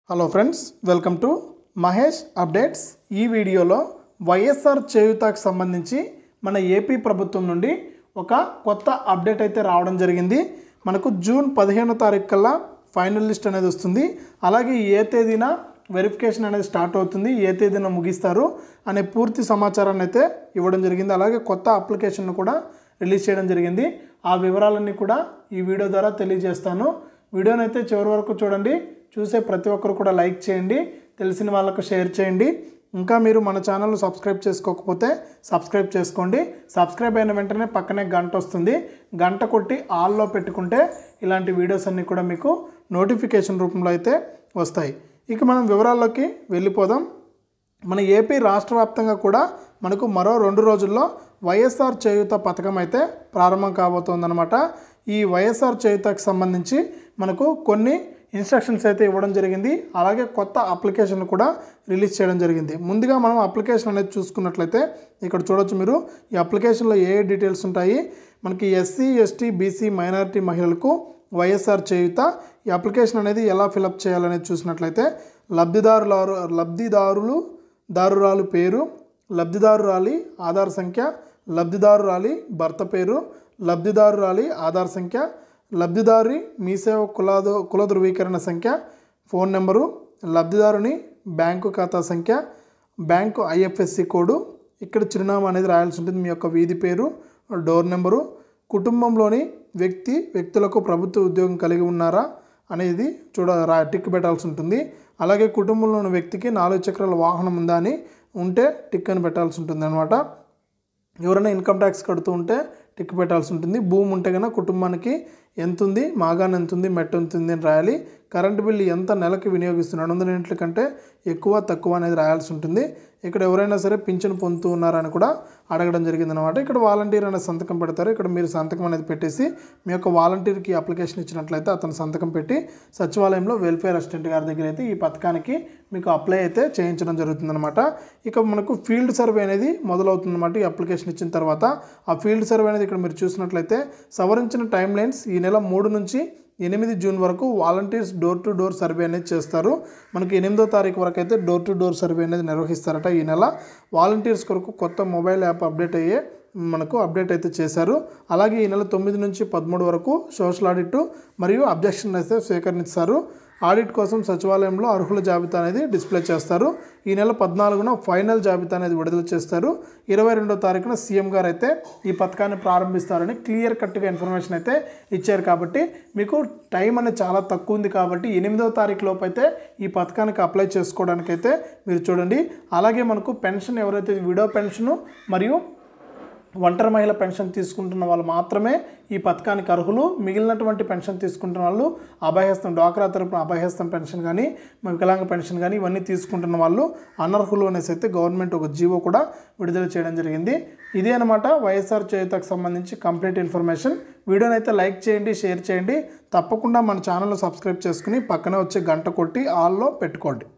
hello friends welcome to Mahesh updates ఈ వీడియోలో వైఎస్ఆర్ చేయుతకు సంబంధించి మన ఏపీ ప్రభుత్వం నుండి ఒక కొత్త అప్డేట్ అయితే రావడం జరిగింది మనకు జూన్ పదిహేనో తారీఖు కల్లా ఫైనల్ లిస్ట్ అనేది వస్తుంది అలాగే ఏ తేదీన వెరిఫికేషన్ అనేది స్టార్ట్ అవుతుంది ఏ తేదీన ముగిస్తారు అనే పూర్తి సమాచారాన్ని అయితే ఇవ్వడం జరిగింది అలాగే కొత్త అప్లికేషన్ను కూడా రిలీజ్ చేయడం జరిగింది ఆ వివరాలన్నీ కూడా ఈ వీడియో ద్వారా తెలియజేస్తాను వీడియోని అయితే చివరి వరకు చూడండి చూసే ప్రతి ఒక్కరు కూడా లైక్ చేయండి తెలిసిన వాళ్ళకు షేర్ చేయండి ఇంకా మీరు మన ఛానల్ సబ్స్క్రైబ్ చేసుకోకపోతే సబ్స్క్రైబ్ చేసుకోండి సబ్స్క్రైబ్ అయిన వెంటనే పక్కనే గంట వస్తుంది గంట కొట్టి ఆల్లో పెట్టుకుంటే ఇలాంటి వీడియోస్ అన్నీ కూడా మీకు నోటిఫికేషన్ రూపంలో అయితే వస్తాయి ఇక మనం వివరాల్లోకి వెళ్ళిపోదాం మన ఏపీ రాష్ట్ర వ్యాప్తంగా కూడా మనకు మరో రెండు రోజుల్లో వైఎస్ఆర్ చేయూత పథకం అయితే ప్రారంభం కాబోతోందనమాట ఈ వైఎస్ఆర్ చేయూతకు సంబంధించి మనకు కొన్ని ఇన్స్ట్రక్షన్స్ అయితే ఇవ్వడం జరిగింది అలాగే కొత్త అప్లికేషన్ కూడా రిలీజ్ చేయడం జరిగింది ముందుగా మనం అప్లికేషన్ అనేది చూసుకున్నట్లయితే ఇక్కడ చూడొచ్చు మీరు ఈ అప్లికేషన్లో ఏ ఏ డీటెయిల్స్ ఉంటాయి మనకి ఎస్సీ ఎస్టీ బీసీ మైనారిటీ మహిళలకు వైఎస్ఆర్ చేయుత ఈ అప్లికేషన్ అనేది ఎలా ఫిలప్ చేయాలనేది చూసినట్లయితే లబ్ధిదారుల లబ్ధిదారులు దారురాలు పేరు లబ్ధిదారురాలి ఆధార్ సంఖ్య లబ్ధిదారురాలి భర్త పేరు లబ్ధిదారురాలి ఆధార్ సంఖ్య లబ్ధిదారి మీ సేవ కులాదో కుల ధృవీకరణ సంఖ్య ఫోన్ నెంబరు లబ్ధిదారుని బ్యాంకు ఖాతా సంఖ్య బ్యాంకు ఐఎఫ్ఎస్సి కోడు ఇక్కడ చిరునామా అనేది రాయాల్సి ఉంటుంది మీ యొక్క వీధి పేరు డోర్ నెంబరు కుటుంబంలోని వ్యక్తి వ్యక్తులకు ప్రభుత్వ ఉద్యోగం కలిగి ఉన్నారా అనేది చూడ రా టిక్ పెట్టాల్సి ఉంటుంది అలాగే కుటుంబంలోని వ్యక్తికి నాలుగు చక్రాల వాహనం ఉందా అని ఉంటే టిక్ అని పెట్టాల్సి ఉంటుంది అనమాట ఎవరైనా ఇన్కమ్ ట్యాక్స్ కడుతూ ఉంటే టిక్ పెట్టాల్సి ఉంటుంది భూమి ఉంటే కనుక కుటుంబానికి ఎంత ఉంది మాగాన్ ఎంత ఉంది మెట్ట ఎంత ఉంది అని రాయాలి కరెంటు బిల్లు ఎంత నెలకి వినియోగిస్తున్నారు రెండు వందల యూనిట్ల కంటే ఎక్కువ తక్కువ అనేది రాయాల్సి ఉంటుంది ఇక్కడ ఎవరైనా సరే పింఛను పొందుతూ ఉన్నారని కూడా అడగడం జరిగింది అనమాట ఇక్కడ వాలంటీర్ అనే సంతకం పెడతారు ఇక్కడ మీరు సంతకం అనేది పెట్టేసి మీ యొక్క వాలంటీర్కి అప్లికేషన్ ఇచ్చినట్లయితే అతను సంతకం పెట్టి సచివాలయంలో వెల్ఫేర్ అసిస్టెంట్ గారి దగ్గర అయితే ఈ పథకానికి మీకు అప్లై అయితే చేయించడం జరుగుతుందన్నమాట ఇక మనకు ఫీల్డ్ సర్వే అనేది మొదలవుతుందన్నమాట ఈ అప్లికేషన్ ఇచ్చిన తర్వాత ఆ ఫీల్డ్ సర్వే అనేది ఇక్కడ మీరు చూసినట్లయితే సవరించిన టైం లైన్స్ ఈ నెల మూడు నుంచి ఎనిమిది జూన్ వరకు volunteers door to door survey అనేది చేస్తారు మనకి ఎనిమిదో తారీఖు వరకు అయితే డోర్ టు డోర్ సర్వే అనేది నిర్వహిస్తారట ఈ నెల వాలంటీర్స్ కొరకు కొత్త మొబైల్ యాప్ అప్డేట్ అయ్యే మనకు అప్డేట్ అయితే చేశారు అలాగే ఈ నెల తొమ్మిది నుంచి పదమూడు వరకు సోషల్ ఆడిట్ మరియు అబ్జెక్షన్ అయితే స్వీకరిస్తారు ఆడిట్ కోసం సచివాలయంలో అర్హుల జాబితా అనేది డిస్ప్లే చేస్తారు ఈ నెల పద్నాలుగున ఫైనల్ జాబితా అనేది విడుదల చేస్తారు ఇరవై రెండో తారీఖున సీఎం గారు అయితే ఈ పథకాన్ని ప్రారంభిస్తారని క్లియర్ కట్గా ఇన్ఫర్మేషన్ అయితే ఇచ్చారు కాబట్టి మీకు టైం అనేది చాలా తక్కువ ఉంది కాబట్టి ఎనిమిదవ తారీఖు లోపు అయితే ఈ పథకానికి అప్లై చేసుకోవడానికి అయితే మీరు చూడండి అలాగే మనకు పెన్షన్ ఎవరైతే విడో పెన్షను మరియు ఒంటరి మహిళ పెన్షన్ తీసుకుంటున్న వాళ్ళు మాత్రమే ఈ పథకానికి అర్హులు మిగిలినటువంటి పెన్షన్ తీసుకుంటున్న వాళ్ళు అభయహస్తం డ్వాక్రా తరపున అభయహస్తం పెన్షన్ కానీ వికలాంగ పెన్షన్ కానీ ఇవన్నీ తీసుకుంటున్న వాళ్ళు అనర్హులు అనేసి అయితే గవర్నమెంట్ ఒక జీవో కూడా విడుదల చేయడం జరిగింది ఇదే అనమాట వైఎస్ఆర్ చేయుతకు సంబంధించి కంప్లీట్ ఇన్ఫర్మేషన్ వీడియోని అయితే లైక్ చేయండి షేర్ చేయండి తప్పకుండా మన ఛానల్ సబ్స్క్రైబ్ చేసుకుని పక్కనే వచ్చే గంట కొట్టి ఆల్లో పెట్టుకోండి